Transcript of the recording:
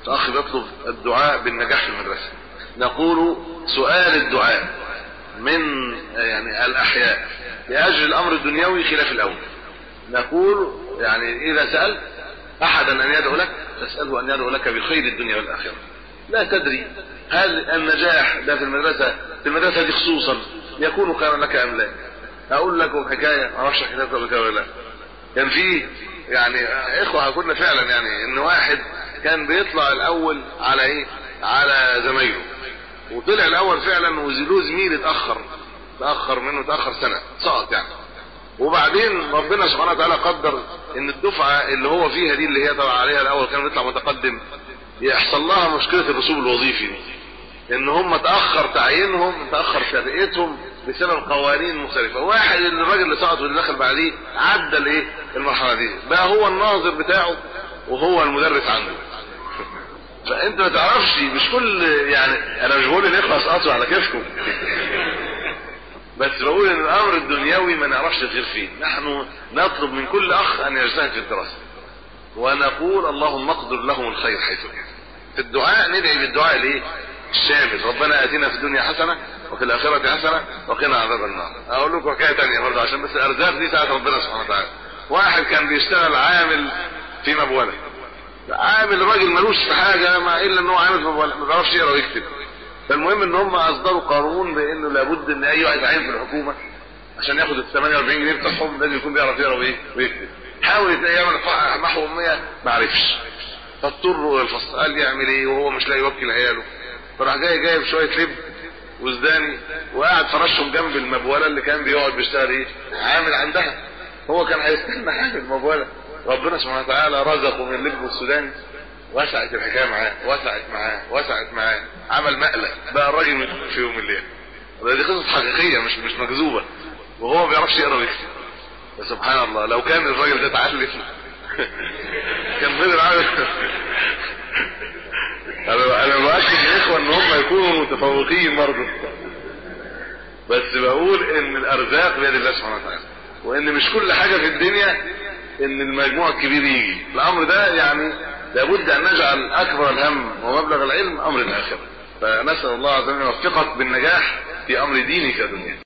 اخ بيطلب الدعاء بالنجاح في المدرسه نقول سؤال الدعاء من يعني الاحياء لاجل الامر الدنيوي خلاف الاول نقول يعني اذا سالت احدا ان يدعو لك فاساله ان يدعو لك بخير الدنيا والاخره لا تدري هل النجاح ده في المدرسه في المدرسه دي خصوصا يكون خيرا لك ام لا اقول لكم حكايه ما اعرفش حكايه قبل كده ولا لا كان في يعني اخوه كنا فعلا يعني ان واحد كان بيطلع الاول على ايه على زمايله وطلع الاول فعلا وزيلوه زميل اتاخر اتاخر منه اتاخر سنه سقط يعني وبعدين ربنا سبحانه وتعالى قدر ان الدفعه اللي هو فيها دي اللي هي طلع عليها الاول كان بيطلع متقدم يحصل لها مشكله الرسوب الوظيفي دي ان هم تاخر تعيينهم تاخر ترقيتهم بسبب قوانين مختلفه واحد اللي الراجل اللي سقط واللي دخل بعديه عدى الايه المرحله دي بقى هو الناظر بتاعه وهو المدرس عنده فانت ما تعرفش مش كل يعني انا مش بقول ان اخلص اسقطوا على كيفكم بس بقول ان الامر الدنيوي ما نعرفش الخير فيه نحن نطلب من كل اخ ان يجتهد في الدراسه ونقول اللهم اقدر لهم الخير حيث كان في الدعاء ندعي بالدعاء الايه الشامل ربنا اتنا في الدنيا حسنه وفي الاخره حسنه وقنا عذاب النار اقول لكم حكايه ثانيه برضه عشان بس الارزاق دي بتاعت ربنا سبحانه وتعالى واحد كان بيشتغل عامل في مبوله عامل راجل ملوش في حاجه ما الا ان هو عامل في مبوله ما بيعرفش يقرا ويكتب فالمهم ان هم اصدروا قانون بانه لابد ان اي واحد عين في الحكومه عشان ياخد ال 48 جنيه بتاعهم لازم يكون بيعرف يقرا وايه ويكتب حاول يعمل محو اميه ما عرفش فاضطروا الفصل قال يعمل ايه وهو مش لاقي يوكل عياله فراح جاي جايب شويه لب وزداني وقاعد فرشهم جنب المبوله اللي كان بيقعد بيشتغل ايه عامل عندها هو كان هيستنى حاجه المبوله ربنا سبحانه وتعالى رزقه من اللب والسوداني وسعت الحكايه معاه وسعت معاه وسعت معاه عمل مقلق بقى الراجل في يوم الليل دي قصه حقيقيه مش مش مكذوبه وهو ما بيعرفش يقرا ويكتب سبحان الله لو كان الراجل ده اتعلم كان فضل عامل انا انا باكد الاخوه ان هم يكونوا متفوقين برضه بس بقول ان الارزاق بيد الله سبحانه وتعالى وان مش كل حاجه في الدنيا ان المجموع الكبير يجي الامر ده يعني لابد ان نجعل اكبر الهم ومبلغ العلم امر الاخره فنسال الله عز وجل ان يوفقك بالنجاح في امر دينك دنيا